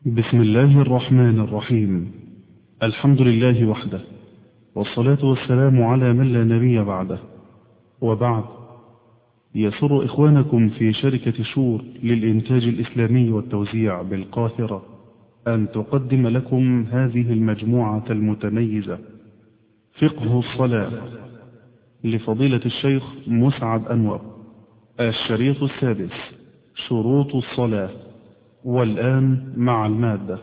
بسم الله الرحمن الرحيم الحمد لله وحده والصلاة والسلام على من لا نبي بعده وبعد يسر إخوانكم في شركة شور للإنتاج الإسلامي والتوزيع بالقاهرة أن تقدم لكم هذه المجموعة المتميزة فقه الصلاة لفضيلة الشيخ مسعد أنور الشريط السادس شروط الصلاة والآن مع المادة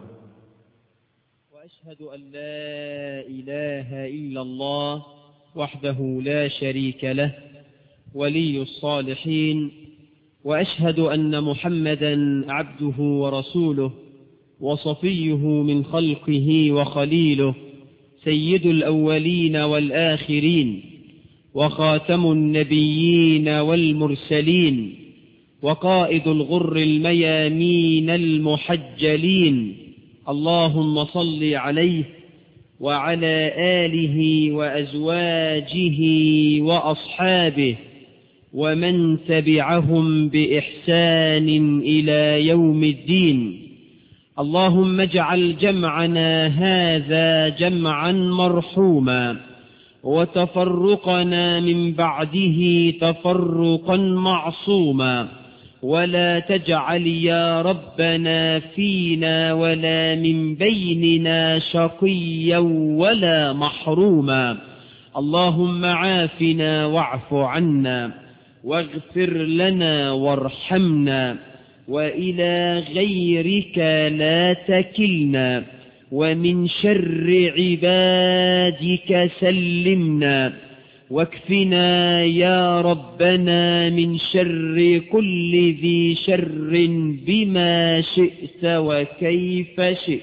وأشهد أن لا إله إلا الله وحده لا شريك له ولي الصالحين وأشهد أن محمدا عبده ورسوله وصفيه من خلقه وخليله سيد الأولين والآخرين وخاتم النبيين والمرسلين وقائد الغر الميامين المحجلين اللهم صل عليه وعلى آله وأزواجه وأصحابه ومن تبعهم بإحسان إلى يوم الدين اللهم اجعل جمعنا هذا جمعا مرحوما وتفرقنا من بعده تفرقا معصوما ولا تجعل يا ربنا فينا ولا من بيننا شقيا ولا محروما اللهم عافنا واعف عنا واغفر لنا وارحمنا وإلى غيرك لا تكلنا ومن شر عبادك سلمنا واكفنا يا ربنا من شر كل ذي شر بما شئت وكيف شئت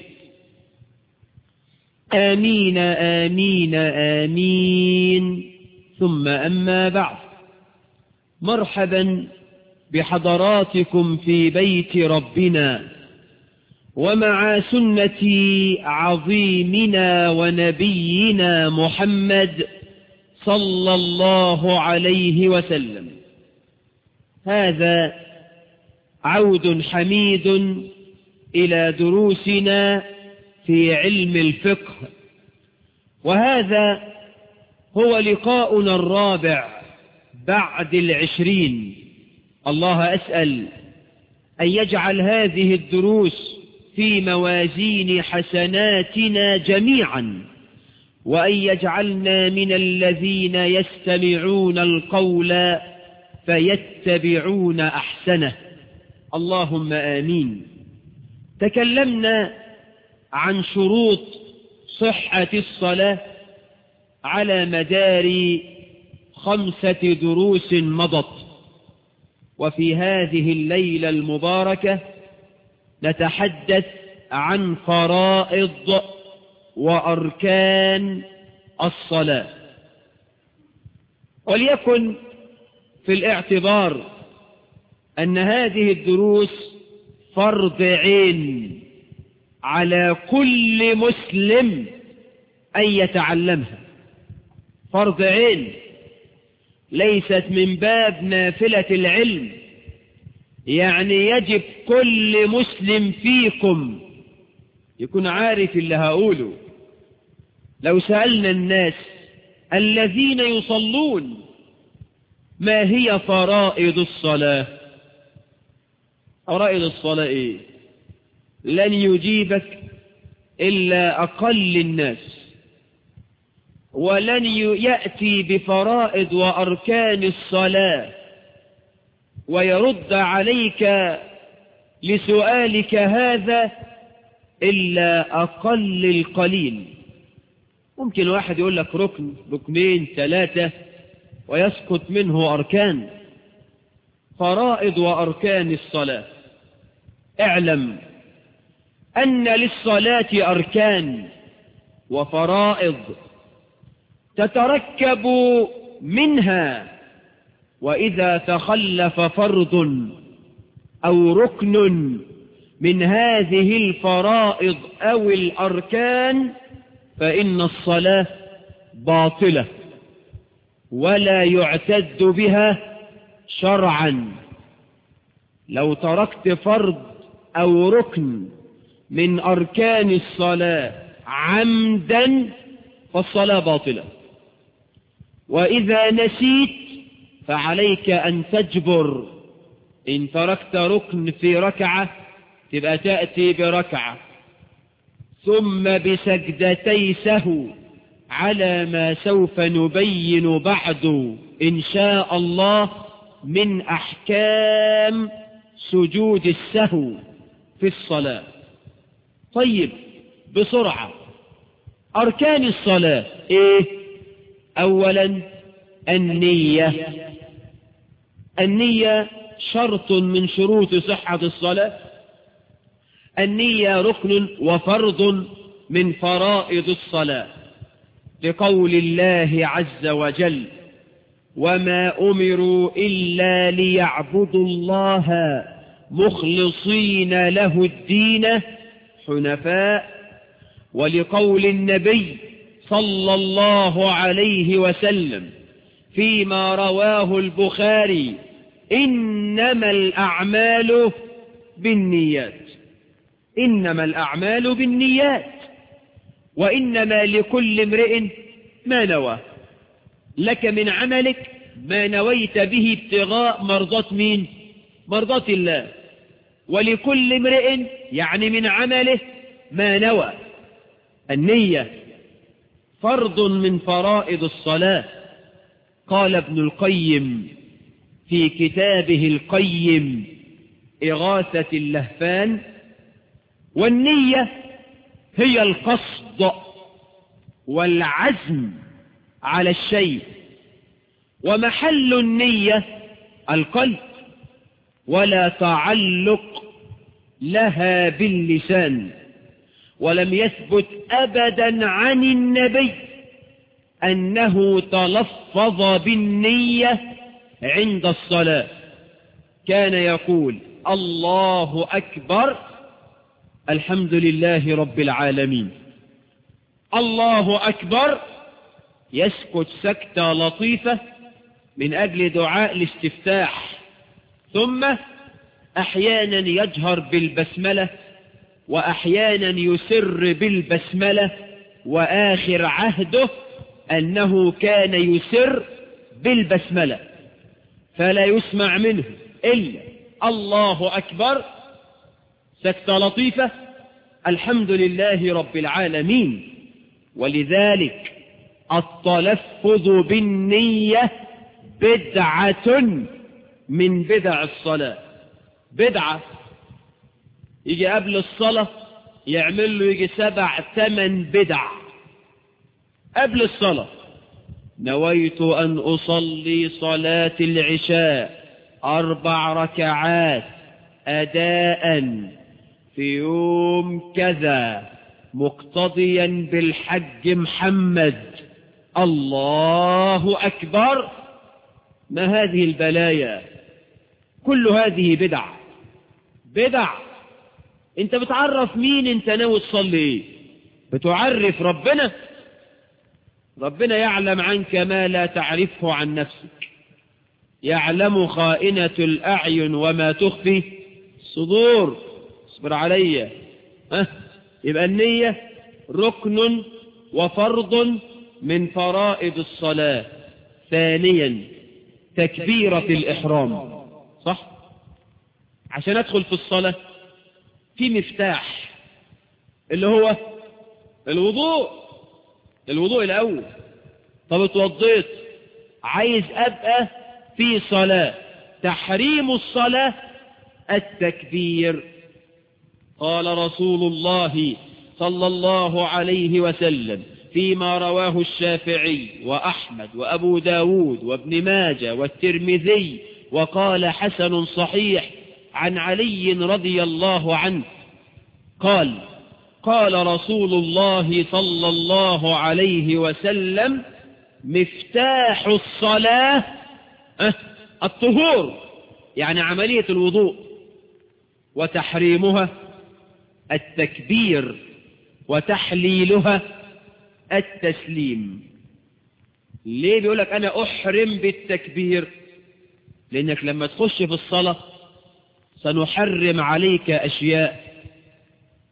آمين آمين آمين ثم أما بعد مرحبا بحضراتكم في بيت ربنا ومع سنة عظيمنا ونبينا محمد صلى الله عليه وسلم هذا عود حميد إلى دروسنا في علم الفقه وهذا هو لقاؤنا الرابع بعد العشرين الله أسأل أن يجعل هذه الدروس في موازين حسناتنا جميعا وأن يجعلنا من الذين يستمعون القول فيتبعون أحسنه اللهم آمين تكلمنا عن شروط صحة الصلاة على مدار خمسة دروس مضت وفي هذه الليلة المباركة نتحدث عن فرائض وأركان الصلاة وليكن في الاعتبار أن هذه الدروس فرض عين على كل مسلم أن يتعلمها فرض عين ليست من باب نافلة العلم يعني يجب كل مسلم فيكم يكون عارف اللي هقوله لو سألنا الناس الذين يصلون ما هي فرائض الصلاة فرائض الصلاة ايه لن يجيبك إلا أقل الناس ولن يأتي بفرائض وأركان الصلاة ويرد عليك لسؤالك هذا إلا أقل القليل ممكن واحد يقول لك ركن ركنين ثلاثة ويسقط منه أركان فرائض وأركان الصلاة اعلم أن للصلاة أركان وفرائض تتركب منها وإذا تخلف فرض أو ركن من هذه الفرائض أو الأركان فإن الصلاة باطلة ولا يعتد بها شرعا لو تركت فرض أو ركن من أركان الصلاة عمدا فالصلاة باطلة وإذا نسيت فعليك أن تجبر إن تركت ركن في ركعة تبقى تأتي بركعة ثم بسجدتي سهو على ما سوف نبين بعد إن شاء الله من أحكام سجود السهو في الصلاة طيب بسرعة أركان الصلاة إيه أولا النية النية شرط من شروط صحة الصلاة النية ركن وفرض من فرائض الصلاة لقول الله عز وجل وما أمروا إلا ليعبدوا الله مخلصين له الدين حنفاء ولقول النبي صلى الله عليه وسلم فيما رواه البخاري إنما الأعمال بالنيات إنما الأعمال بالنيات وإنما لكل امرئ ما نوى لك من عملك ما نويت به ابتغاء مرضات مين مرضات الله ولكل امرئ يعني من عمله ما نوى النية فرض من فرائض الصلاة قال ابن القيم في كتابه القيم إغاثة اللهفان والنية هي القصد والعزم على الشيء ومحل النية القلب ولا تعلق لها باللسان ولم يثبت أبدا عن النبي أنه تلفظ بالنية عند الصلاة كان يقول الله أكبر الحمد لله رب العالمين الله أكبر يسكت سكتة لطيفة من أجل دعاء الاستفتاح ثم أحيانا يجهر بالبسملة وأحيانا يسر بالبسملة وآخر عهده أنه كان يسر بالبسملة فلا يسمع منه إلا الله أكبر سكتة لطيفة الحمد لله رب العالمين ولذلك التلفظ بالنية بدعة من بدع الصلاة بدعة يجي قبل الصلاة يعمل له يجي سبع ثمان بدع قبل الصلاة نويت أن أصلي صلاة العشاء أربع ركعات أداء في يوم كذا مقتضيا بالحج محمد الله أكبر ما هذه البلايا كل هذه بدع بدع انت بتعرف مين انت ناوي تصلي ايه بتعرف ربنا ربنا يعلم عنك ما لا تعرفه عن نفسك يعلم خائنة الأعين وما تخفي الصدور اصبر عليا أه؟ يبقى النية ركن وفرض من فرائض الصلاة ثانيا تكبيرة الإحرام صح عشان أدخل في الصلاة في مفتاح اللي هو الوضوء الوضوء الأول طب اتوضيت عايز أبقى في صلاة تحريم الصلاة التكبير قال رسول الله صلى الله عليه وسلم فيما رواه الشافعي وأحمد وأبو داود وابن ماجة والترمذي وقال حسن صحيح عن علي رضي الله عنه قال قال رسول الله صلى الله عليه وسلم مفتاح الصلاة الطهور يعني عملية الوضوء وتحريمها التكبير وتحليلها التسليم ليه بيقولك أنا أحرم بالتكبير لأنك لما تخش في الصلاة سنحرم عليك أشياء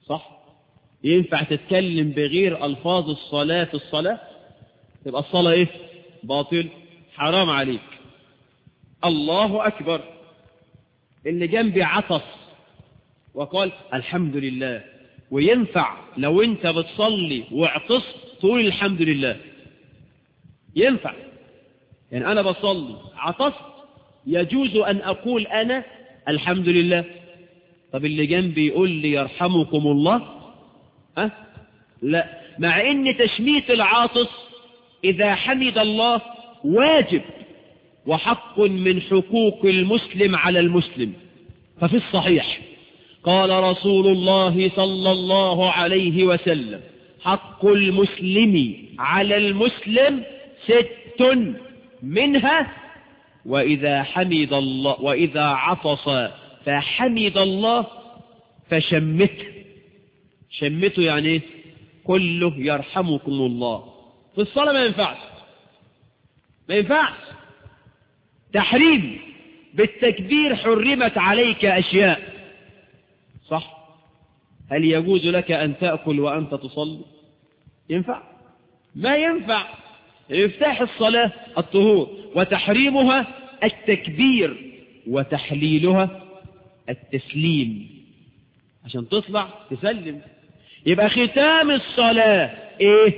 صح ينفع تتكلم بغير ألفاظ الصلاة في الصلاة تبقى الصلاة إيه باطل حرام عليك الله أكبر اللي جنبي عطس وقال الحمد لله وينفع لو انت بتصلي وعطست تقول الحمد لله ينفع يعني أنا بصلي عطست يجوز أن أقول أنا الحمد لله طب اللي جنبي يقول لي يرحمكم الله أه؟ لا مع ان تشميت العاطس اذا حمد الله واجب وحق من حقوق المسلم على المسلم ففي الصحيح قال رسول الله صلى الله عليه وسلم حق المسلم على المسلم ست منها وإذا حمد الله وإذا عطس فحمد الله فشمته شمته يعني ايه كله يرحمكم الله في الصلاة ما ينفعش ما ينفعش تحريم بالتكبير حرمت عليك أشياء صح هل يجوز لك أن تأكل وأنت تصلي ينفع ما ينفع افتاح الصلاة الطهور وتحريمها التكبير وتحليلها التسليم عشان تطلع تسلم يبقى ختام الصلاة ايه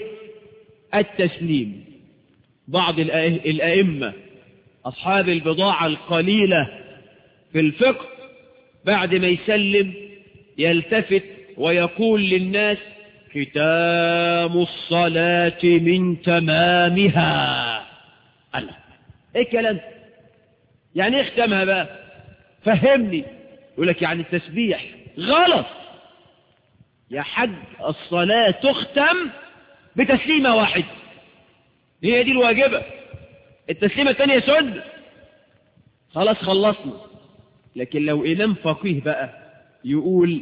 التسليم بعض الأئمة أصحاب البضاعة القليلة في الفقه بعد ما يسلم يلتفت ويقول للناس ختام الصلاة من تمامها الله ايه كلام يعني ايه ختامها بقى فهمني يقول لك يعني التسبيح غلط يا حج الصلاة تختم بتسليمة واحدة هي دي الواجبة التسليمة الثانية سنة خلاص خلصنا لكن لو إمام فقيه بقى يقول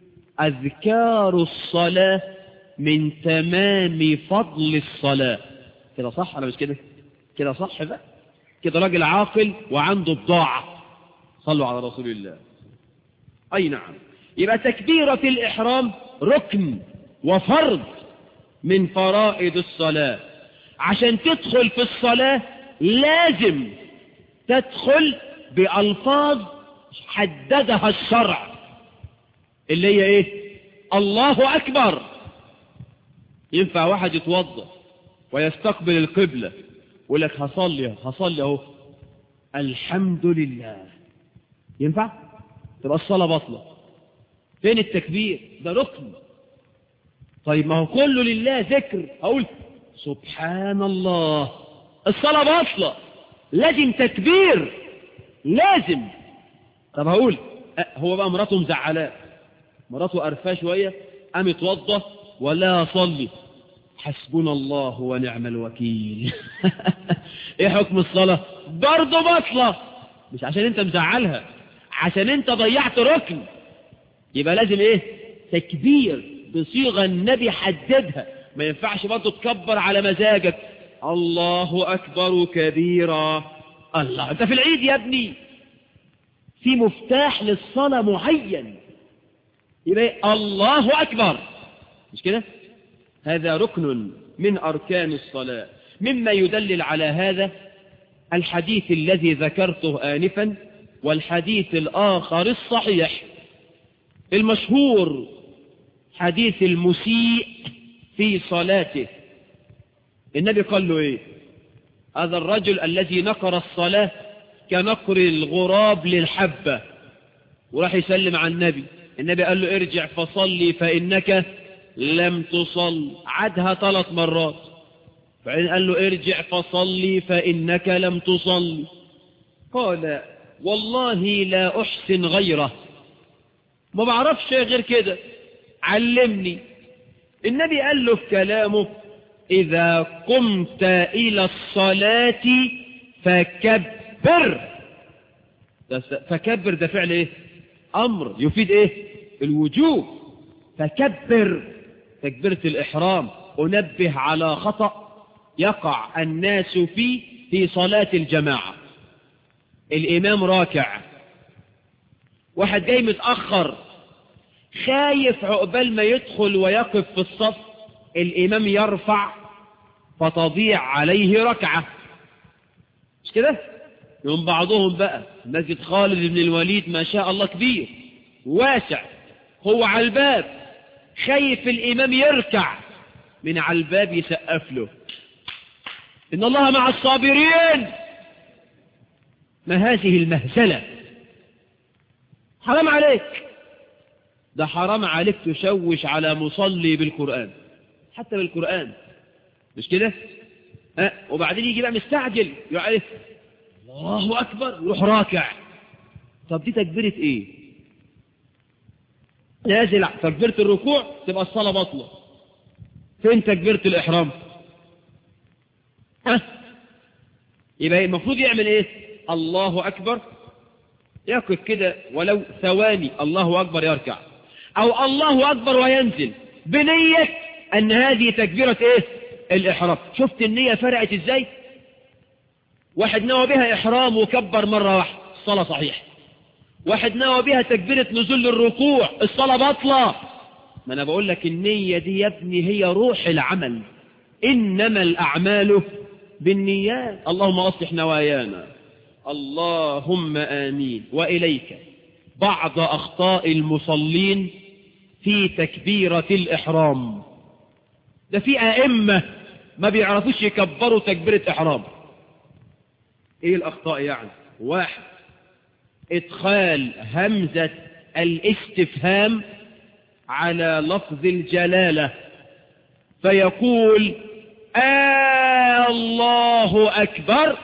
أذكار الصلاة من تمام فضل الصلاة كده صح أنا مش كده كده صح بقى كده راجل عاقل وعنده بضاعة صلوا على رسول الله أي نعم يبقى تكبيرة الإحرام ركن وفرض من فرائض الصلاة عشان تدخل في الصلاة لازم تدخل بألفاظ حددها الشرع اللي هي ايه الله أكبر ينفع واحد يتوضا ويستقبل القبلة ويقول لك هصلي هصلي اهو الحمد لله ينفع تبقى الصلاة بطلة فين التكبير ده ركن طيب ما هو كله لله ذكر اقول سبحان الله الصلاة بطلة لازم تكبير لازم طب هقول هو بقى مراته مزعلاه مراته قرفاه شوية قام يتوضى ولا صلي حسبنا الله ونعم الوكيل ايه حكم الصلاة برضه بطلة مش عشان انت مزعلها عشان انت ضيعت ركن يبقى لازم ايه تكبير بصيغة النبي حددها ما ينفعش برضه تكبر على مزاجك الله أكبر كبيرا الله انت في العيد يا ابني في مفتاح للصلاة معين يبقى الله أكبر مش كده هذا ركن من أركان الصلاة مما يدلل على هذا الحديث الذي ذكرته آنفا والحديث الآخر الصحيح المشهور حديث المسيء في صلاته النبي قال له ايه هذا الرجل الذي نقر الصلاة كنقر الغراب للحبة وراح يسلم على النبي النبي قال له ارجع فصلي فإنك لم تصل عدها ثلاث مرات فعين قال له ارجع فصلي فإنك لم تصل قال والله لا أحسن غيره ما بعرفش غير كده علمني النبي قال له في كلامه إذا قمت إلى الصلاة فكبر فكبر ده فعل إيه أمر يفيد إيه الوجوب فكبر تكبيرة الإحرام أنبه على خطأ يقع الناس فيه في صلاة الجماعة الإمام راكع واحد جاي متأخر خايف عقبال ما يدخل ويقف في الصف الإمام يرفع فتضيع عليه ركعة مش كده يوم بعضهم بقى مسجد خالد بن الوليد ما شاء الله كبير واسع هو على الباب خايف الإمام يركع من على الباب يسقف له إن الله مع الصابرين ما هذه المهزلة حرام عليك ده حرام عليك تشوش على مصلي بالقرآن حتى بالقرآن مش كده أه وبعدين يجي بقى مستعجل يقول الله أكبر يروح راكع طب دي تكبيرة ايه نازل تكبيرة الركوع تبقى الصلاة بطلة فين تكبيرة الإحرام ها يبقى المفروض يعمل ايه الله أكبر يقف كده ولو ثواني الله أكبر يركع أو الله أكبر وينزل بنية أن هذه تكبيرة إيه الإحرام شفت النية فرقت إزاي واحد نوى بها إحرام وكبر مرة واحدة الصلاة صحيح واحد نوى بها تكبيرة نزول للركوع الصلاة باطلة ما أنا بقول لك النية دي يا ابني هي روح العمل إنما الأعمال بالنيات اللهم أصلح نوايانا اللهم آمين وإليك بعض أخطاء المصلين في تكبيرة الإحرام ده في أئمة ما بيعرفوش يكبروا تكبيرة إحرام إيه الأخطاء يعني واحد إدخال همزة الاستفهام على لفظ الجلالة فيقول آه الله أكبر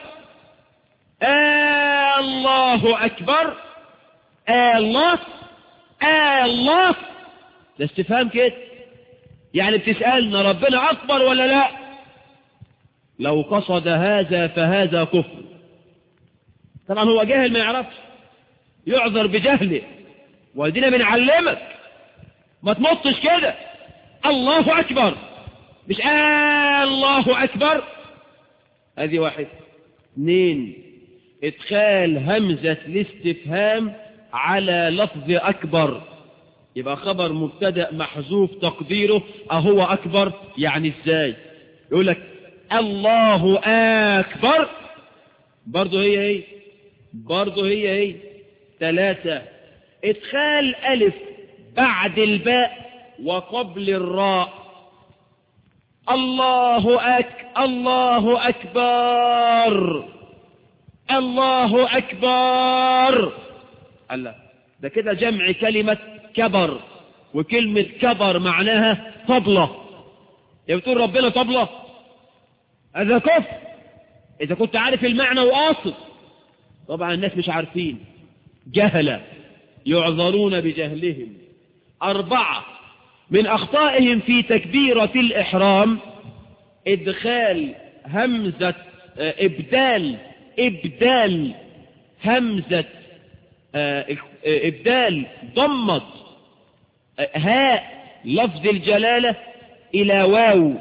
آه الله أكبر آه الله آه الله ده استفهام كده يعني بتسألنا ربنا أكبر ولا لا لو قصد هذا فهذا كفر طبعا هو جاهل ما يعرفش يعذر بجهله ودينا بنعلمك ما تنطش كده الله أكبر مش آه الله أكبر هذه واحد اثنين ادخال همزة الاستفهام على لفظ أكبر يبقى خبر مبتدا محذوف تقديره أهو أكبر يعني ازاي يقول لك الله أكبر برضه هي هي برضه هي هي ثلاثة ادخال ألف بعد الباء وقبل الراء الله أك الله أكبر الله أكبر الله ده كده جمع كلمة كبر وكلمة كبر معناها طبلة يا بتقول ربنا طبلة هذا كفر إذا كنت عارف المعنى وقاصد طبعا الناس مش عارفين جهلة يعذرون بجهلهم أربعة من أخطائهم في تكبيرة الإحرام إدخال همزة إبدال إبدال همزة إبدال ضمت هاء لفظ الجلالة إلى واو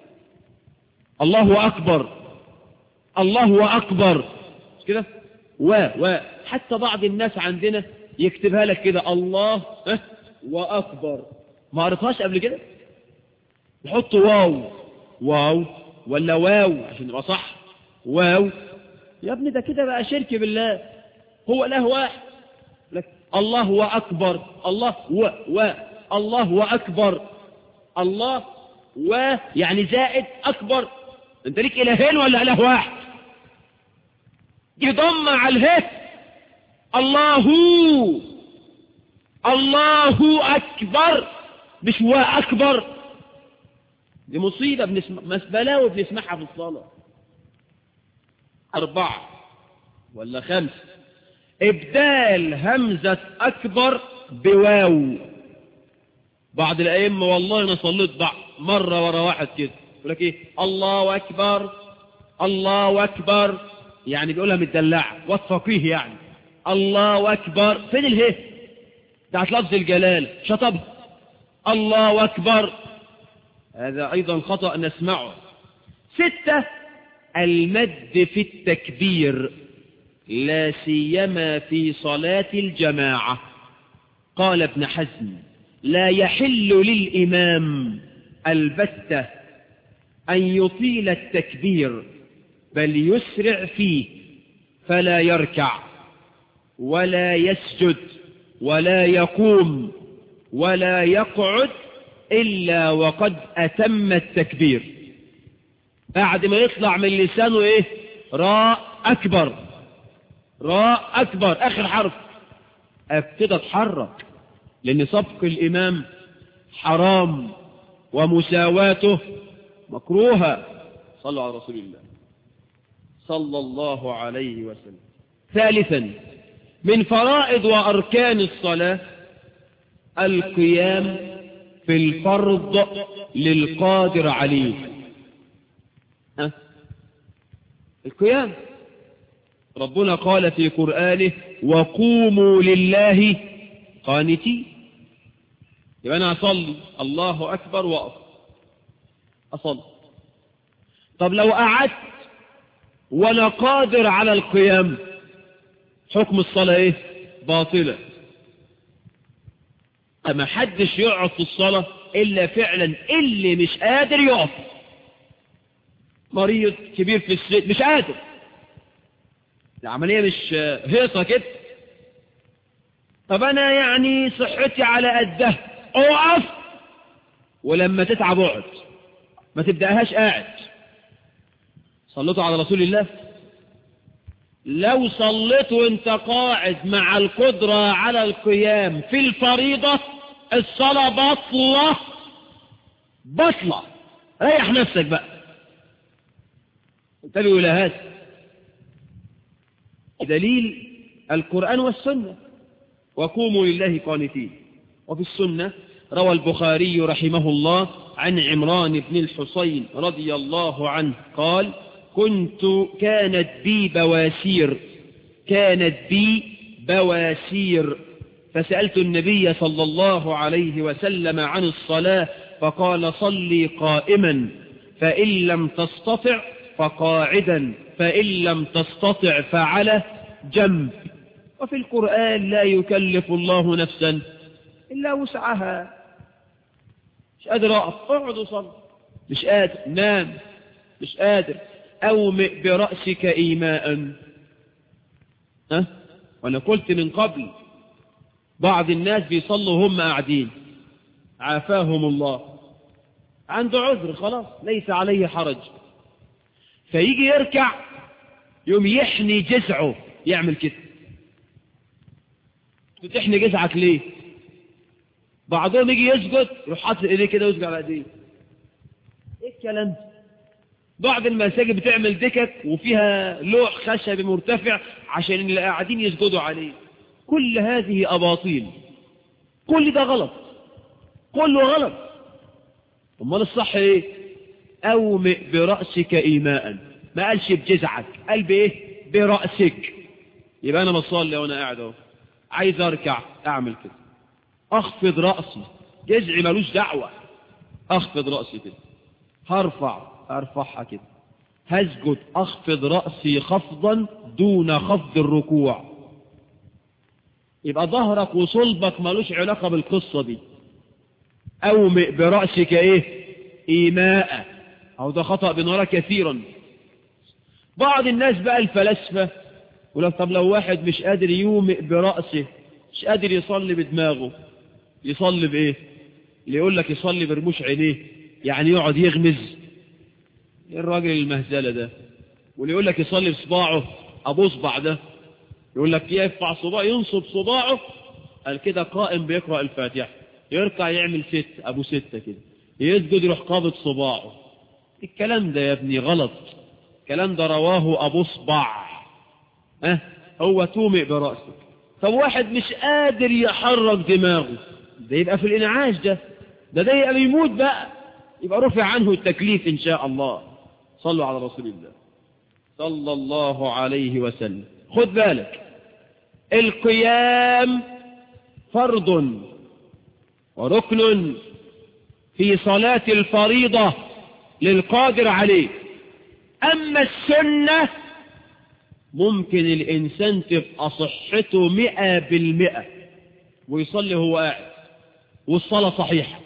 الله أكبر الله أكبر كده و و حتى بعض الناس عندنا يكتبها لك كده الله وأكبر ما قريتهاش قبل كده يحط واو واو ولا واو عشان يبقى صح واو يا ابني ده كده بقى شرك بالله هو له واحد لك الله هو أكبر الله و و الله هو أكبر الله و يعني زائد أكبر انت ليك إلهين ولا إله واحد دي ضم على الهه الله الله أكبر مش هو أكبر دي مصيبة بنسمع بلاوي بنسمعها في الصلاة أربعة ولا خمسة إبدال همزة أكبر بواو بعض الأئمة والله أنا صليت بعض مرة ورا واحد كده يقول لك إيه الله أكبر الله أكبر يعني بيقولها متدلعة والفقيه يعني الله أكبر فين الهه بتاعت لفظ الجلال شطبها الله أكبر هذا أيضا خطأ نسمعه ستة المد في التكبير لا سيما في صلاة الجماعة قال ابن حزم لا يحل للإمام البتة أن يطيل التكبير بل يسرع فيه فلا يركع ولا يسجد ولا يقوم ولا يقعد إلا وقد أتم التكبير بعد ما يطلع من لسانه إيه راء أكبر راء أكبر آخر حرف ابتدى اتحرك لأن سبق الإمام حرام ومساواته مكروهة صلوا على رسول الله صلى الله عليه وسلم ثالثا من فرائض وأركان الصلاة القيام في الفرض للقادر عليه أه؟ القيام ربنا قال في قرآنه وقوموا لله قانتين يبقى أنا أصلي الله أكبر وأقف أصلي طب لو قعدت وأنا قادر على القيام حكم الصلاة إيه باطلة ما حدش يقعد في الصلاة إلا فعلا اللي مش قادر يقف مريض كبير في السن مش قادر العملية مش هيصة كده طب أنا يعني صحتي على قده أقف ولما تتعب اقعد ما تبدأهاش قاعد صليتوا على رسول الله لو صليت وانت قاعد مع القدرة على القيام في الفريضة الصلاة بطلة بطلة ريح نفسك بقى انتبهوا إلى هذا دليل القرآن والسنة وقوموا لله قانتين وفي السنة روى البخاري رحمه الله عن عمران بن الحسين رضي الله عنه قال كنت كانت بي بواسير كانت بي بواسير فسألت النبي صلى الله عليه وسلم عن الصلاة فقال صلي قائما فإن لم تستطع فقاعدا فإن لم تستطع فعلى جنب وفي القرآن لا يكلف الله نفسا إلا وسعها مش قادر أقف اقعد وصل مش قادر نام مش قادر أومئ برأسك إيماء أه؟ وأنا قلت من قبل بعض الناس بيصلوا هم قاعدين عافاهم الله عنده عذر خلاص ليس عليه حرج فيجي يركع يوم يحني جزعه يعمل كده تحني جزعك ليه بعضهم يجي يسجد يروح حاطط ايديه كده ويسجد على ايديه ايه الكلام ده بعض المساجد بتعمل دكك وفيها لوح خشبي مرتفع عشان اللي قاعدين يسجدوا عليه كل هذه أباطيل كل ده غلط كله غلط امال الصح ايه اومئ برأسك ايماء ما قالش بجزعك قال بايه برأسك يبقى انا بصلي وانا قاعد اهو عايز اركع اعمل كده اخفض رأسي جزعي ملوش دعوة اخفض رأسي كده هرفع ارفعها كده هسجد اخفض رأسي خفضا دون خفض الركوع يبقى ظهرك وصلبك ملوش علاقة بالقصة دي اومئ برأسك ايه ايماء او ده خطأ بنراه كثيرا بعض الناس بقى الفلاسفة ولو طب لو واحد مش قادر يومئ برأسه مش قادر يصلي بدماغه يصلي بايه اللي يقول لك يصلي برموش عينيه يعني يقعد يغمز ايه الراجل المهزلة ده واللي يقول لك يصلي بصباعه ابو صبع ده يقول لك يرفع صباعه ينصب صباعه قال كده قائم بيقرأ الفاتحة يركع يعمل ست ابو ستة كده يسجد يروح قابض صباعه الكلام ده يا ابني غلط الكلام ده رواه ابو صبع اه هو تومئ برأسك طب واحد مش قادر يحرك دماغه ده يبقى في الانعاش ده ده ده يبقى بيموت بقى يبقى رفع عنه التكليف ان شاء الله صلوا على رسول الله صلى الله عليه وسلم خد بالك القيام فرض وركن في صلاة الفريضة للقادر عليه أما السنة ممكن الإنسان تبقى صحته مئة بالمئة ويصلي هو قاعد والصلاة صحيحة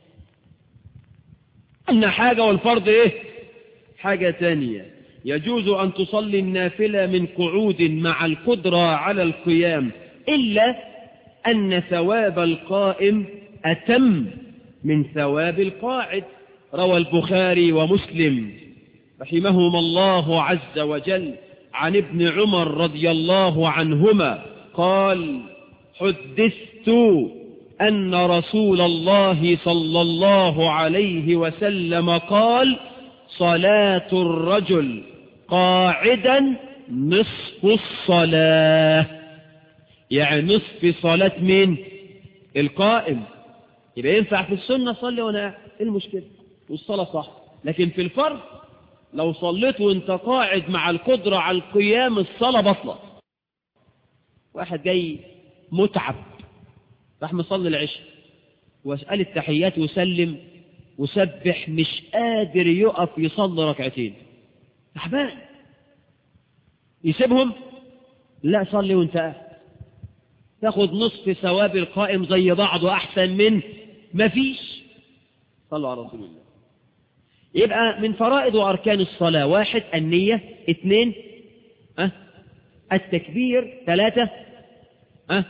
أن حاجة والفرض إيه حاجة تانية يجوز أن تصلي النافلة من قعود مع القدرة على القيام إلا أن ثواب القائم أتم من ثواب القاعد روى البخاري ومسلم رحمهما الله عز وجل عن ابن عمر رضي الله عنهما قال حدثت أن رسول الله صلى الله عليه وسلم قال صلاة الرجل قاعدا نصف الصلاة يعني نصف صلاة مين القائم يبقى ينفع في السنة صلي وانا قاعد ايه المشكلة والصلاة صح لكن في الفرض لو صليت وانت قاعد مع القدرة على القيام الصلاة بطلة واحد جاي متعب راح مصلي العشاء واسأل التحيات وسلم وسبح مش قادر يقف يصلي ركعتين تعبان يسيبهم لا صلي وانت قاعد تاخد نصف ثواب القائم زي بعضه احسن من ما فيش صلوا على رسول الله يبقى من فرائض واركان الصلاه واحد النيه اثنين أه؟ التكبير ثلاثه أه؟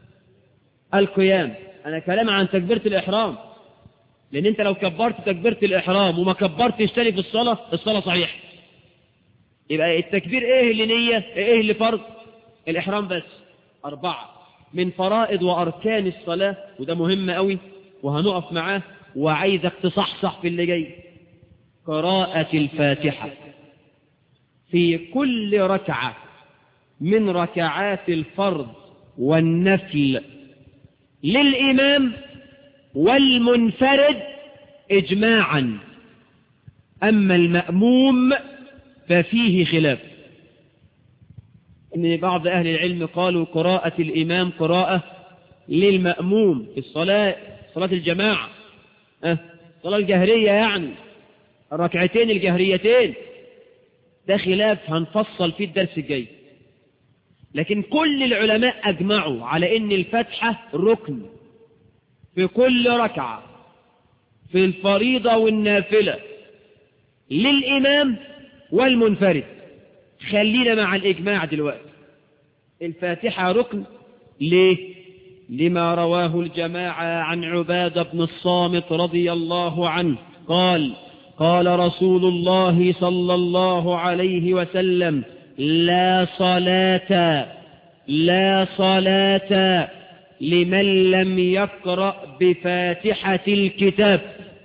القيام انا كلام عن تكبيره الاحرام لان انت لو كبرت تكبيره الاحرام وما كبرتش تاني في الصلاه الصلاه صحيحه يبقى التكبير ايه اللي نيه ايه اللي فرض الاحرام بس اربعه من فرائض واركان الصلاه وده مهم قوي وهنقف معاه وعايزك تصحصح في اللي جاي قراءة الفاتحة في كل ركعة من ركعات الفرض والنفل للإمام والمنفرد إجماعا أما المأموم ففيه خلاف إن بعض أهل العلم قالوا قراءة الإمام قراءة للمأموم في الصلاة صلاة الجماعة أه الصلاة الجهرية يعني الركعتين الجهريتين ده خلاف هنفصل فيه الدرس الجاي لكن كل العلماء أجمعوا على أن الفتحة ركن في كل ركعة في الفريضة والنافلة للإمام والمنفرد خلينا مع الإجماع دلوقتي الفاتحة ركن ليه لما رواه الجماعة عن عبادة بن الصامت رضي الله عنه قال قال رسول الله صلى الله عليه وسلم لا صلاة لا صلاة لمن لم يقرأ بفاتحة الكتاب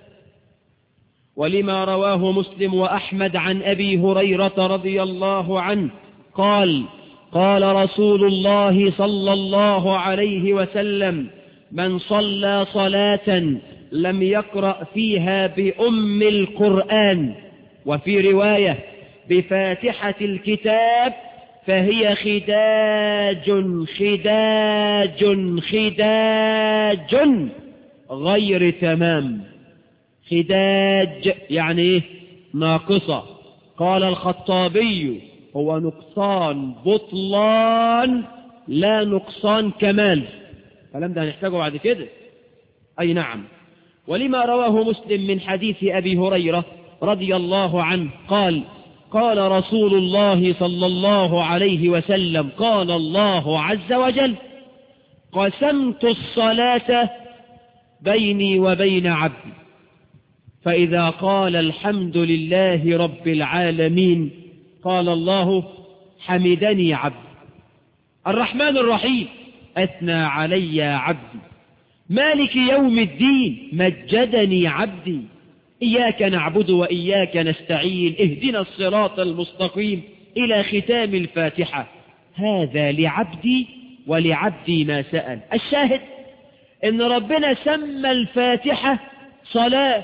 ولما رواه مسلم وأحمد عن أبي هريرة رضي الله عنه قال قال رسول الله صلى الله عليه وسلم من صلى صلاة لم يقرأ فيها بأم القرآن وفي رواية بفاتحة الكتاب فهي خداج خداج خداج غير تمام خداج يعني ايه ناقصة قال الخطابي هو نقصان بطلان لا نقصان كمال الكلام ده هنحتاجه بعد كده أي نعم ولما رواه مسلم من حديث أبي هريرة رضي الله عنه قال قال رسول الله صلى الله عليه وسلم قال الله عز وجل قسمت الصلاة بيني وبين عبدي فإذا قال الحمد لله رب العالمين قال الله حمدني عبدي الرحمن الرحيم أثنى علي عبدي مالك يوم الدين مجدني عبدي إياك نعبد وإياك نستعين اهدنا الصراط المستقيم إلى ختام الفاتحة هذا لعبدي ولعبدي ما سأل الشاهد إن ربنا سمى الفاتحة صلاة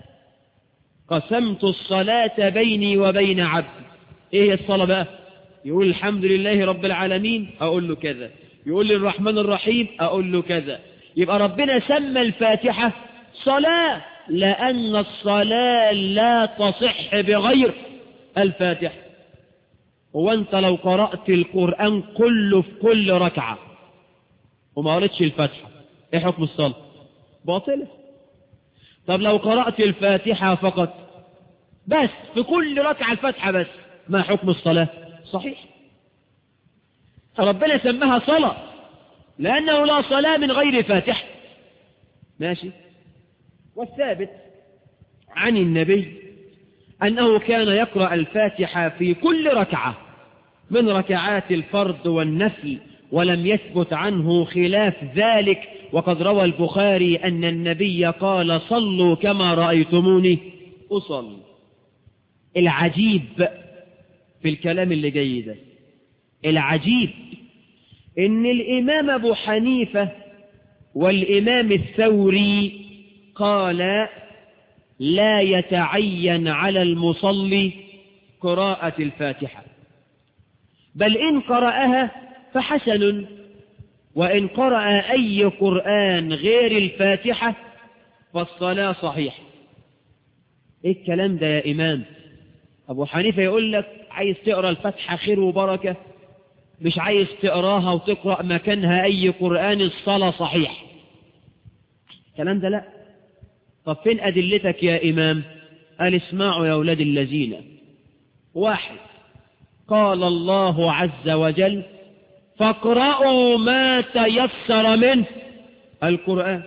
قسمت الصلاة بيني وبين عبدي إيه هي الصلاة بقى يقول الحمد لله رب العالمين أقول له كذا يقول لي الرحمن الرحيم أقول له كذا يبقى ربنا سمى الفاتحة صلاة لأن الصلاة لا تصح بغير الفاتحة هو أنت لو قرأت القرآن كله في كل ركعة وما قرأتش الفاتحة إيه حكم الصلاة باطلة طب لو قرأت الفاتحة فقط بس في كل ركعة الفاتحة بس ما حكم الصلاة صحيح ربنا سماها صلاة لأنه لا صلاة من غير فاتحة ماشي والثابت عن النبي أنه كان يقرأ الفاتحة في كل ركعة من ركعات الفرض والنفل ولم يثبت عنه خلاف ذلك وقد روى البخاري أن النبي قال صلوا كما رأيتموني أصل العجيب في الكلام اللي جاي ده العجيب ان الامام ابو حنيفة والامام الثوري قال لا يتعين على المصلي قراءة الفاتحة بل إن قرأها فحسن وإن قرأ أي قرآن غير الفاتحة فالصلاة صحيحة إيه الكلام ده يا إمام أبو حنيفة يقول لك عايز تقرأ الفاتحة خير وبركة مش عايز تقراها وتقرأ مكانها أي قرآن الصلاة صحيح الكلام ده لا طب فين أدلتك يا إمام قال اسمعوا يا أولاد الذين واحد قال الله عز وجل فاقرأوا ما تيسر منه القرآن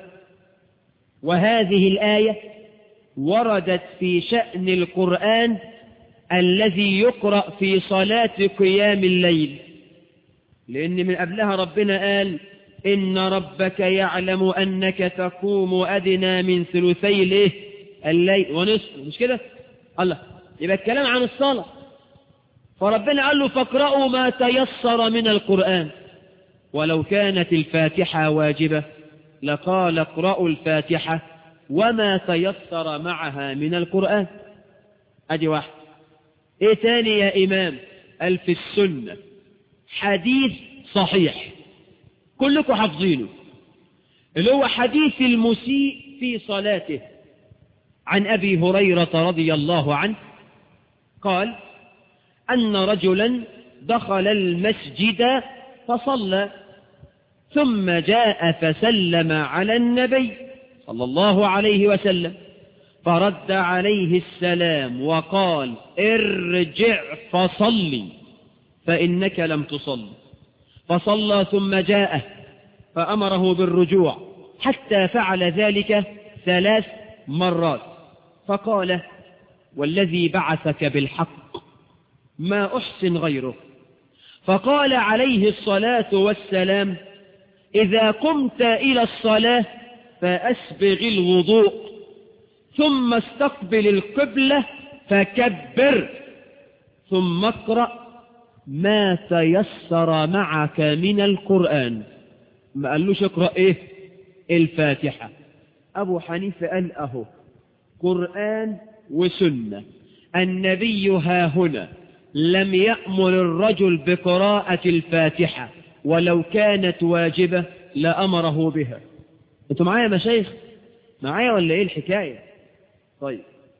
وهذه الآية وردت في شأن القرآن الذي يقرأ في صلاة قيام الليل لأن من قبلها ربنا قال إن ربك يعلم أنك تقوم أدنى من ثلثي الايه الليل ونصف مش كده الله يبقى الكلام عن الصلاة فربنا قال له فاقرأوا ما تيسر من القرآن ولو كانت الفاتحة واجبة لقال اقرأوا الفاتحة وما تيسر معها من القرآن أدي واحد ايه تاني يا إمام قال في السنة حديث صحيح كلكم حافظينه اللي هو حديث المسيء في صلاته عن أبي هريرة رضي الله عنه قال أن رجلا دخل المسجد فصلى ثم جاء فسلم على النبي صلى الله عليه وسلم فرد عليه السلام وقال ارجع فصلي فإنك لم تصل فصلى ثم جاءه فأمره بالرجوع حتى فعل ذلك ثلاث مرات فقال والذي بعثك بالحق ما أحسن غيره فقال عليه الصلاة والسلام إذا قمت إلى الصلاة فأسبغ الوضوء ثم استقبل القبلة فكبر ثم اقرأ ما تيسر معك من القرآن ما قالوش اقرأ ايه الفاتحة أبو حنيفة قال أهو قرآن وسنة النبي ها هنا لم يأمر الرجل بقراءة الفاتحة ولو كانت واجبة لأمره بها انتوا معايا مشايخ معايا ولا ايه الحكاية طيب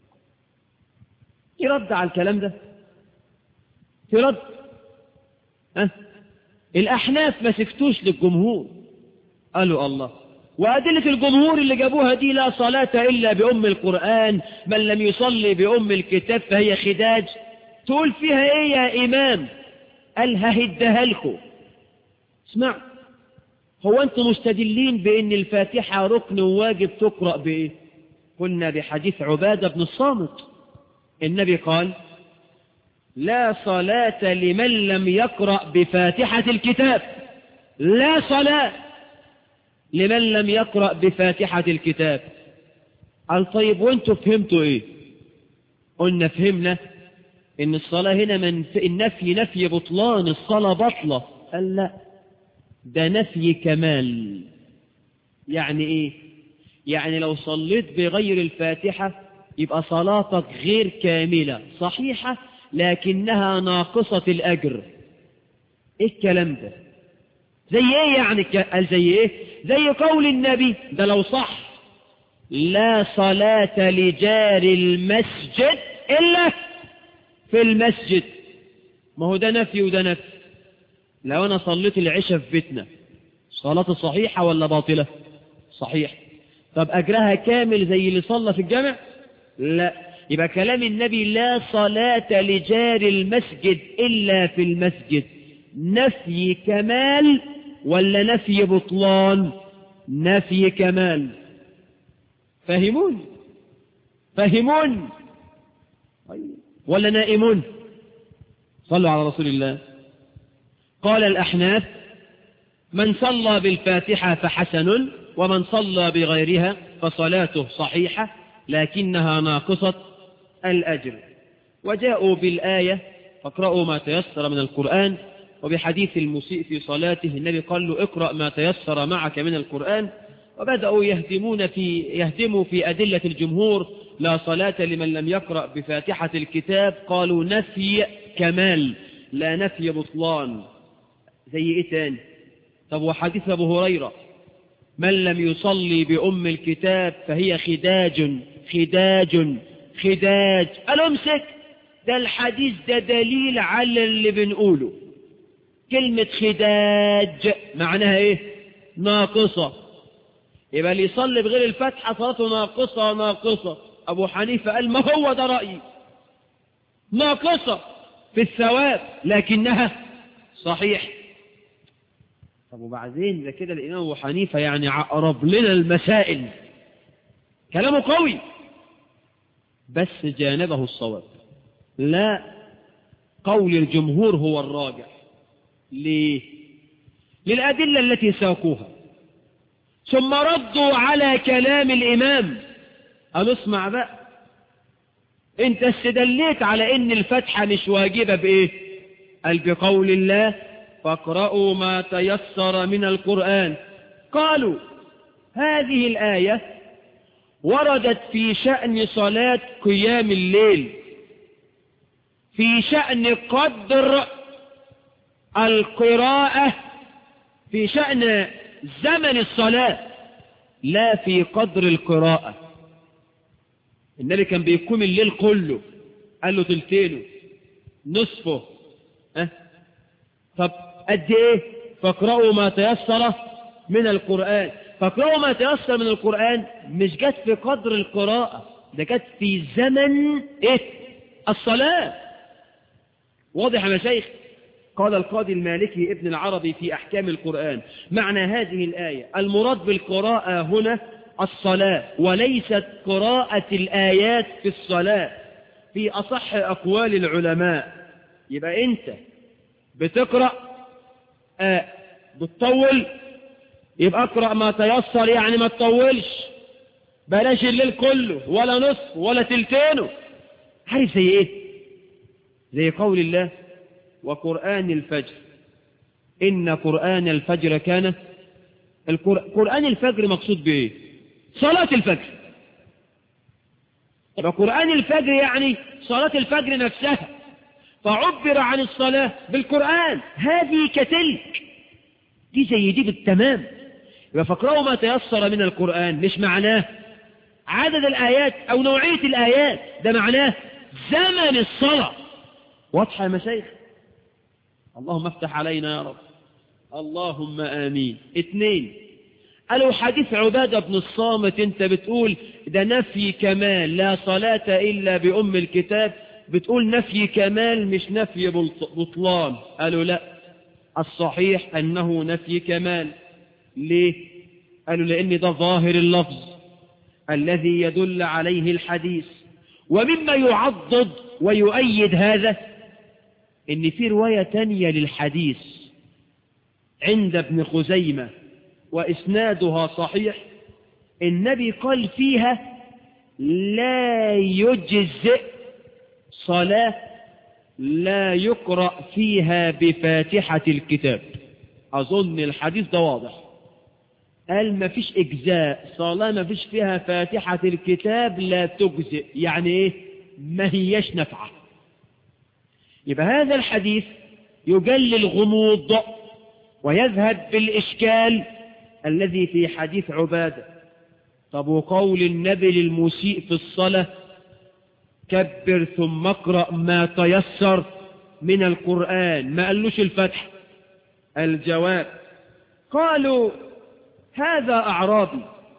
يرد على الكلام ده يرد أه؟ الأحناف ما سكتوش للجمهور قالوا الله وأدلة الجمهور اللي جابوها دي لا صلاة إلا بأم القرآن من لم يصلي بأم الكتاب فهي خداج تقول فيها إيه يا إمام قال ههدها لكم اسمع هو أنتم مستدلين بأن الفاتحة ركن واجب تقرأ بإيه قلنا بحديث عبادة بن الصامت النبي قال لا صلاة لمن لم يقرأ بفاتحة الكتاب لا صلاة لمن لم يقرأ بفاتحة الكتاب قال طيب وانتوا فهمتوا ايه قلنا فهمنا ان الصلاة هنا من النفي نفي بطلان الصلاة بطلة قال لا ده نفي كمال يعني ايه يعني لو صليت بغير الفاتحة يبقى صلاتك غير كاملة صحيحة لكنها ناقصة الأجر ايه الكلام ده زي ايه يعني قال زي ايه زي قول النبي ده لو صح لا صلاة لجار المسجد إلا في المسجد ما هو ده نفي وده نفي لو أنا صليت العشاء في بيتنا صلاة صحيحة ولا باطلة صحيح طب أجرها كامل زي اللي صلى في الجامع لا يبقى كلام النبي لا صلاة لجار المسجد إلا في المسجد نفي كمال ولا نفي بطلان نفي كمال فهمون فهمون ولا نائمون صلوا على رسول الله قال الأحناف من صلى بالفاتحة فحسن ومن صلى بغيرها فصلاته صحيحة لكنها ناقصة الأجر وجاءوا بالآية فاقرأوا ما تيسر من القرآن وبحديث المسيء في صلاته النبي قال له اقرأ ما تيسر معك من القرآن وبدأوا يهدمون في يهدموا في أدلة الجمهور لا صلاة لمن لم يقرأ بفاتحة الكتاب قالوا نفي كمال لا نفي بطلان زي ايه تاني طب وحديث ابو هريرة من لم يصلي بأم الكتاب فهي خداج خداج خداج قال امسك ده الحديث ده دليل على اللي بنقوله كلمة خداج معناها ايه ناقصة يبقى اللي يصلي بغير الفتحة صلاته ناقصة ناقصة ابو حنيفة قال ما هو ده رأيي ناقصة في الثواب لكنها صحيح طب وبعدين ده كده الإمام أبو حنيفة يعني عقرب لنا المسائل كلامه قوي بس جانبه الصواب لا قول الجمهور هو الراجح ليه للأدلة التي ساقوها ثم ردوا على كلام الإمام قالوا اسمع بقى انت استدليت على ان الفتحة مش واجبة بايه قال بقول الله فاقرأوا ما تيسر من القرآن قالوا هذه الآية وردت في شأن صلاة قيام الليل في شأن قدر القراءة في شأن زمن الصلاة لا في قدر القراءة النبي كان بيقوم الليل كله قال له تلتينه نصفه أه؟ طب قد ايه فاقرأوا ما تيسر من القرآن فاقرأوا ما تيسر من القرآن مش جت في قدر القراءة ده جت في زمن ايه الصلاة واضح يا مشايخ قال القاضي المالكي ابن العربي في أحكام القرآن معنى هذه الآية المراد بالقراءة هنا الصلاة وليست قراءة الآيات في الصلاة في أصح أقوال العلماء يبقى أنت بتقرأ آه بتطول يبقى اقرأ ما تيسر يعني ما تطولش بلاش الليل كله ولا نصف ولا تلتينه عارف زي ايه زي قول الله وقرآن الفجر إن قرآن الفجر كان قرآن الفجر مقصود بإيه صلاة الفجر وقرآن الفجر يعني صلاة الفجر نفسها فعبر عن الصلاة بالقرآن هذه كتلك دي زي دي بالتمام يبقى فاقرأوا ما تيسر من القرآن مش معناه عدد الآيات أو نوعية الآيات ده معناه زمن الصلاة واضحة يا مشايخ اللهم افتح علينا يا رب اللهم آمين اثنين قالوا حديث عبادة بن الصامت انت بتقول ده نفي كمال لا صلاة إلا بأم الكتاب بتقول نفي كمال مش نفي بطلان قالوا لا الصحيح أنه نفي كمال ليه قالوا لأن ده ظاهر اللفظ الذي يدل عليه الحديث ومما يعضد ويؤيد هذا ان في رواية تانية للحديث عند ابن خزيمة وإسنادها صحيح النبي قال فيها لا يجزئ صلاة لا يقرأ فيها بفاتحة الكتاب أظن الحديث ده واضح قال ما فيش إجزاء صلاة ما فيش فيها فاتحة الكتاب لا تجزئ يعني إيه ما هيش نفعة يبقى هذا الحديث يجلل غموض ويذهب بالإشكال الذي في حديث عبادة طب وقول النبي للمسيء في الصلاة كبر ثم اقرأ ما تيسر من القرآن ما قالوش الفتح الجواب قالوا هذا أعرابي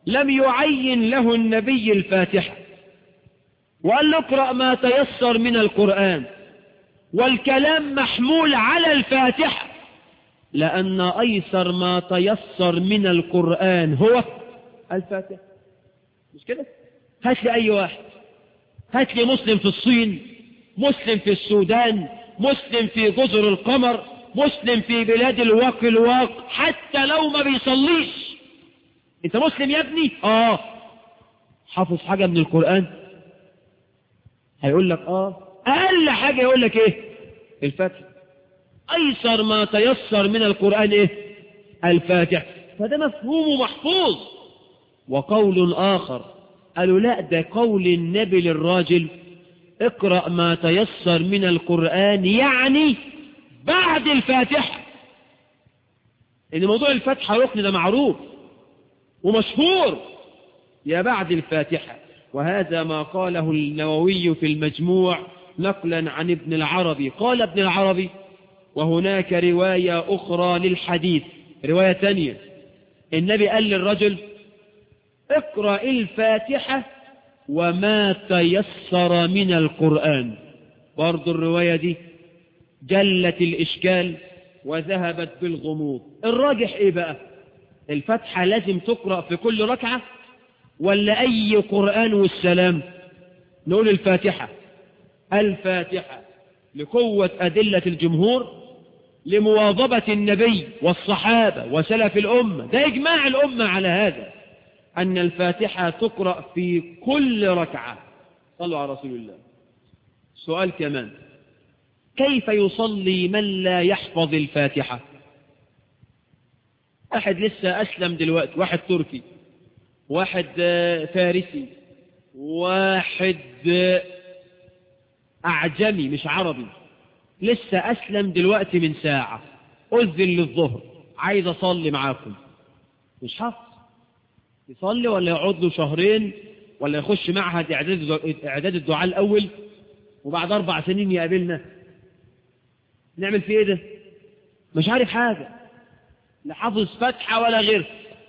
لم يعين له النبي الفاتحة وقال له اقرأ ما تيسر من القرآن والكلام محمول على الفاتحة لأن أيسر ما تيسر من القرآن هو الفاتحة مش كده هات لي أي واحد هات لي مسلم في الصين مسلم في السودان مسلم في جزر القمر مسلم في بلاد الواق الواق حتى لو ما بيصليش انت مسلم يا ابني اه حافظ حاجة من القرآن هيقول لك اه اقل حاجة يقول لك ايه الفتح ايسر ما تيسر من القرآن ايه الفاتح فده مفهوم محفوظ وقول اخر قالوا لا ده قول النبي للراجل اقرأ ما تيسر من القرآن يعني بعد الفاتحة ان موضوع الفتحة ركن ده معروف ومشهور يا بعد الفاتحة وهذا ما قاله النووي في المجموع نقلا عن ابن العربي قال ابن العربي وهناك رواية أخرى للحديث رواية ثانية النبي قال للرجل اقرأ الفاتحة وما تيسر من القرآن برضو الرواية دي جلت الإشكال وذهبت بالغموض الراجح ايه بقى الفتحة لازم تقرأ في كل ركعة ولا أي قرآن والسلام نقول الفاتحة الفاتحة لقوة أدلة الجمهور لمواظبة النبي والصحابة وسلف الأمة ده إجماع الأمة على هذا أن الفاتحة تقرأ في كل ركعة صلوا على رسول الله سؤال كمان كيف يصلي من لا يحفظ الفاتحة واحد لسه أسلم دلوقتي واحد تركي واحد فارسي واحد أعجمي مش عربي لسه أسلم دلوقتي من ساعة أذن للظهر عايز أصلي معاكم مش حفظ يصلي ولا يقعد له شهرين ولا يخش معهد إعداد الدعاء الأول وبعد أربع سنين يقابلنا نعمل فيه إيه ده مش عارف حاجة لا حافظ فتحة ولا غير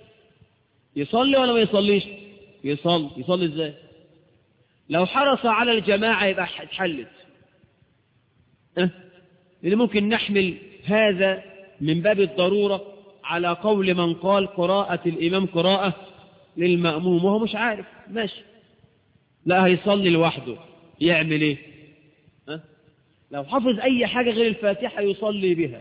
يصلي ولا ما يصليش يصلي يصلي ازاي لو حرص على الجماعة يبقى اتحلت أه؟ اللي ممكن نحمل هذا من باب الضرورة على قول من قال قراءة الإمام قراءة للمأموم وهو مش عارف ماشي لا هيصلي لوحده يعمل ايه أه؟ لو حفظ أي حاجة غير الفاتحة يصلي بها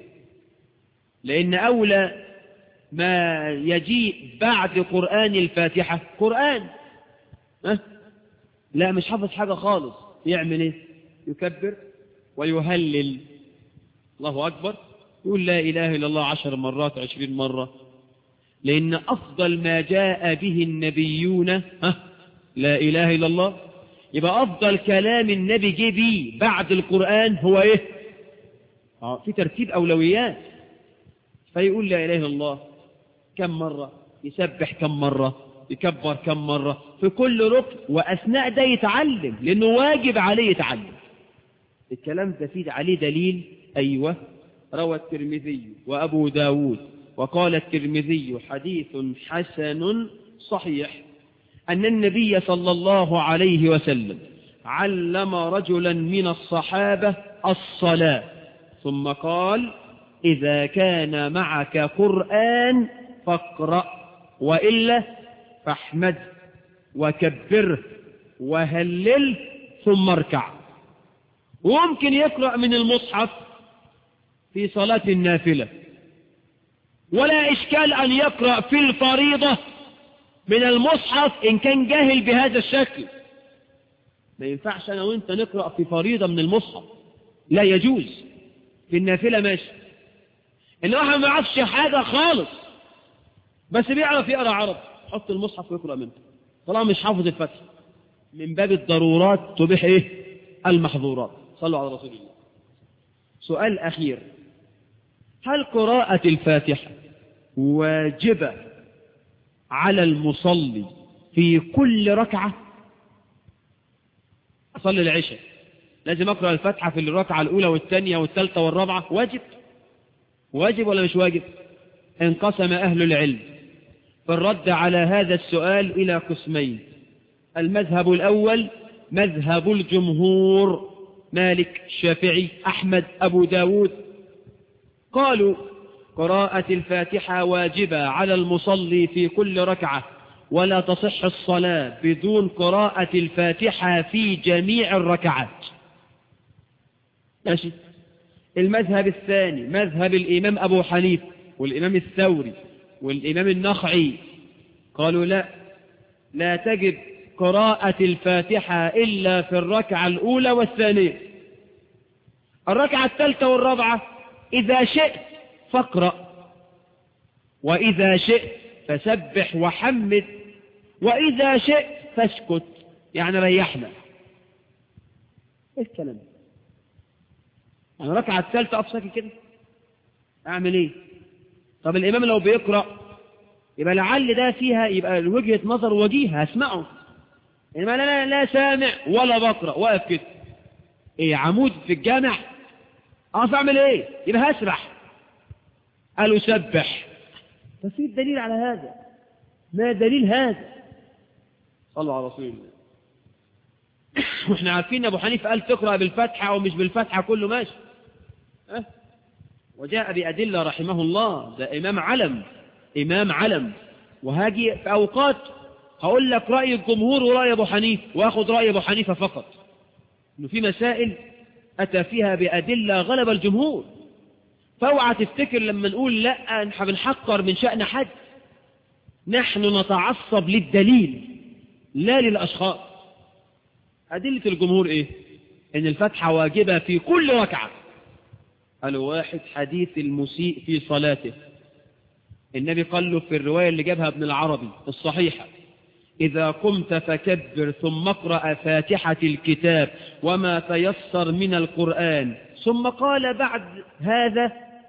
لأن أولى ما يجيء بعد قرآن الفاتحة قرآن أه؟ لا مش حافظ حاجة خالص يعمل ايه يكبر ويهلل الله أكبر يقول لا إله إلا الله عشر مرات عشرين مرة لأن أفضل ما جاء به النبيون ها لا إله إلا الله يبقى أفضل كلام النبي جه بيه بعد القرآن هو إيه آه في ترتيب أولويات فيقول لا إله إلا الله كم مرة يسبح كم مرة يكبر كم مرة في كل ركن وأثناء ده يتعلم لأنه واجب عليه يتعلم الكلام ده فيه عليه دليل أيوة روى الترمذي وأبو داود وقال الترمذي حديث حسن صحيح أن النبي صلى الله عليه وسلم علم رجلا من الصحابة الصلاة ثم قال إذا كان معك قرآن فاقرأ وإلا فاحمد وكبره وهلل ثم اركع وممكن يقرأ من المصحف في صلاة النافلة ولا إشكال أن يقرأ في الفريضة من المصحف إن كان جاهل بهذا الشكل ما ينفعش أنا وإنت نقرأ في فريضة من المصحف لا يجوز في النافلة ماشي إن واحد ما يعرفش حاجة خالص بس بيعرف يقرأ عرب حط المصحف ويقرأ منه طالما مش حافظ الفتح من باب الضرورات تبيح إيه المحظورات صلوا على رسول الله سؤال أخير هل قراءة الفاتحة واجبة على المصلي في كل ركعة أصلي العشاء لازم أقرأ الفاتحة في الركعة الأولى والثانية والثالثة والرابعة واجب واجب ولا مش واجب انقسم أهل العلم في الرد على هذا السؤال إلى قسمين المذهب الأول مذهب الجمهور مالك الشافعي أحمد أبو داود قالوا قراءة الفاتحة واجبة على المصلي في كل ركعة ولا تصح الصلاة بدون قراءة الفاتحة في جميع الركعات ماشي المذهب الثاني مذهب الإمام أبو حنيفة والإمام الثوري والإمام النخعي قالوا لا لا تجد قراءة الفاتحة إلا في الركعة الأولى والثانية الركعة الثالثة والرابعة إذا شئت فاقرأ وإذا شئت فسبح وحمد وإذا شئت فاسكت يعني ريحنا ايه الكلام يعني الركعة الثالثة أقف ساكت كده أعمل إيه طب الإمام لو بيقرأ يبقى لعل ده فيها يبقى وجهة نظر وجيه هسمعه إنما لا, لا, لا سامع ولا بقرأ واقف كده إيه عمود في الجامع أقف أعمل إيه يبقى هسرح قالوا سبح ففي دليل على هذا ما دليل هذا صلوا على رسول الله واحنا عارفين ابو حنيفه قال تقرا بالفتحه او مش بالفتحه كله ماشي أه؟ وجاء بادله رحمه الله ده امام علم امام علم وهاجي في اوقات هقول لك راي الجمهور وراي ابو حنيفه واخد راي ابو حنيفه فقط انه في مسائل اتى فيها بادله غلب الجمهور فاوعى تفتكر لما نقول لا احنا بنحقر من شان حد نحن نتعصب للدليل لا للاشخاص أدلة الجمهور إيه إن الفتحة واجبة في كل ركعة قالوا واحد حديث المسيء في صلاته النبي قال له في الرواية اللي جابها ابن العربي الصحيحة إذا قمت فكبر ثم اقرأ فاتحة الكتاب وما تيسر من القرآن ثم قال بعد هذا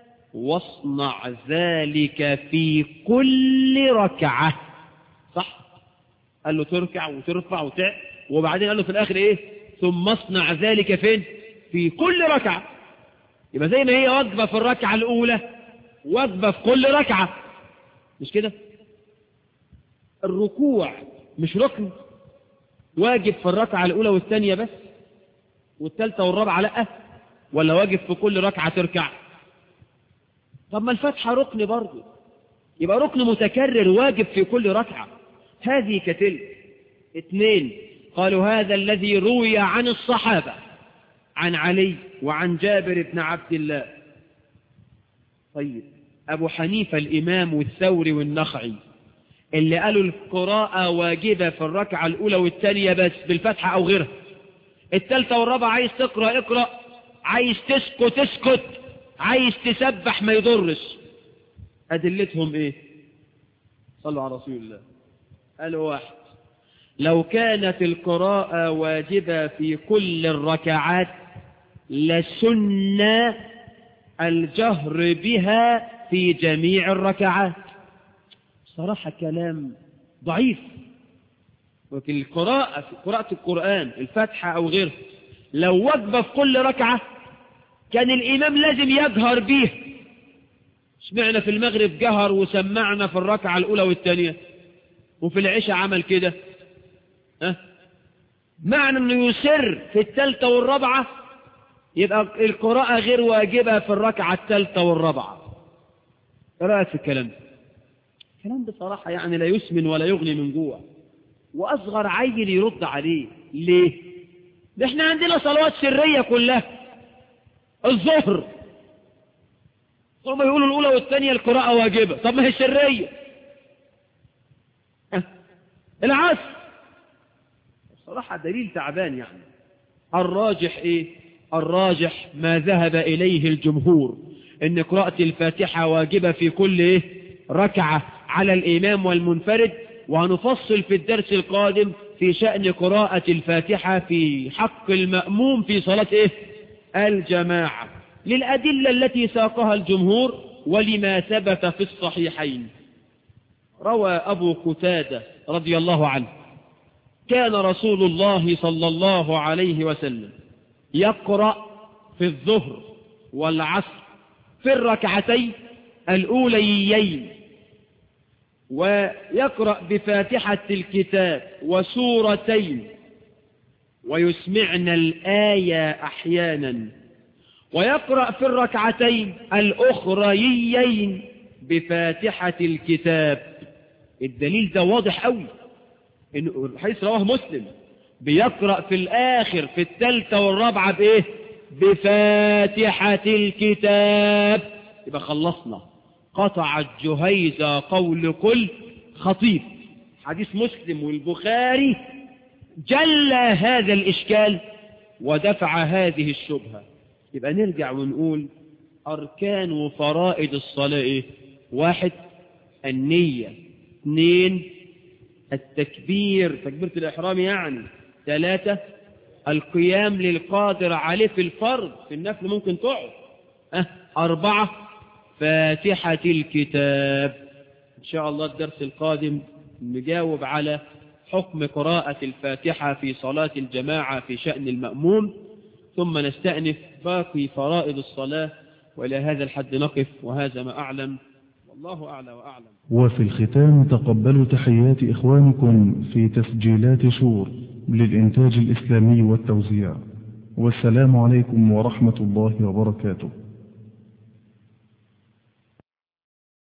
واصنع ذلك في كل ركعة صح قال له تركع وترفع وتعب وبعدين قال له في الآخر إيه ثم اصنع ذلك فين في كل ركعة يبقى زي ما هي واجبة في الركعة الأولى واجبة في كل ركعة مش كده الركوع مش ركن واجب في الركعة الأولى والثانية بس والثالثة والرابعة لأ ولا واجب في كل ركعة تركع طب ما الفتحة ركن برضه يبقى ركن متكرر واجب في كل ركعة هذه كتلك اثنين قالوا هذا الذي روي عن الصحابة عن علي وعن جابر بن عبد الله طيب أبو حنيفة الإمام والثوري والنخعي اللي قالوا القراءة واجبة في الركعة الأولى والثانية بس بالفتحة أو غيرها الثالثة والرابعة عايز تقرأ اقرأ عايز تسكت اسكت عايز تسبح ما يضرش أدلتهم إيه صلوا على رسول الله قالوا واحد لو كانت القراءة واجبة في كل الركعات لسن الجهر بها في جميع الركعات صراحة كلام ضعيف ولكن القراءة في قراءة القرآن الفاتحة أو غيره لو واجبة في كل ركعة كان الإمام لازم يجهر به سمعنا في المغرب جهر وسمعنا في الركعة الأولى والثانية وفي العشاء عمل كده أه؟ معنى أنه يسر في الثالثة والرابعة يبقى القراءة غير واجبة في الركعة الثالثة والرابعة رأيت في الكلام ده كلام بصراحة يعني لا يسمن ولا يغني من جوع وأصغر عيل يرد عليه ليه ده احنا عندنا صلوات سرية كلها الظهر هم يقولوا الأولى والثانية القراءة واجبة طب ما هي سرية أه. العصر صراحة دليل تعبان يعني الراجح ايه الراجح ما ذهب إليه الجمهور ان قراءة الفاتحة واجبة في كل إيه؟ ركعة على الإمام والمنفرد وهنفصل في الدرس القادم في شأن قراءة الفاتحة في حق المأموم في صلاة إيه؟ الجماعة للأدلة التي ساقها الجمهور ولما ثبت في الصحيحين روى أبو قتادة رضي الله عنه كان رسول الله صلى الله عليه وسلم يقرأ في الظهر والعصر في الركعتين الأوليين ويقرأ بفاتحة الكتاب وسورتين ويسمعنا الآية أحيانا ويقرأ في الركعتين الأخريين بفاتحة الكتاب الدليل ده واضح قوي إنه حيث رواه مسلم بيقرأ في الآخر في الثالثة والرابعة بإيه بفاتحة الكتاب يبقى خلصنا قطع الجهيزة قول كل خطيب حديث مسلم والبخاري جل هذا الإشكال ودفع هذه الشبهة يبقى نرجع ونقول أركان وفرائض الصلاة إيه؟ واحد النية اثنين التكبير تكبيرة الإحرام يعني ثلاثة القيام للقادر عليه في الفرض في النفل ممكن تقعد أه أربعة فاتحة الكتاب إن شاء الله الدرس القادم نجاوب على حكم قراءة الفاتحة في صلاة الجماعة في شأن المأموم ثم نستأنف باقي فرائض الصلاة وإلى هذا الحد نقف وهذا ما أعلم والله أعلى وأعلم وفي الختام تقبلوا تحيات إخوانكم في تسجيلات شور للإنتاج الإسلامي والتوزيع والسلام عليكم ورحمة الله وبركاته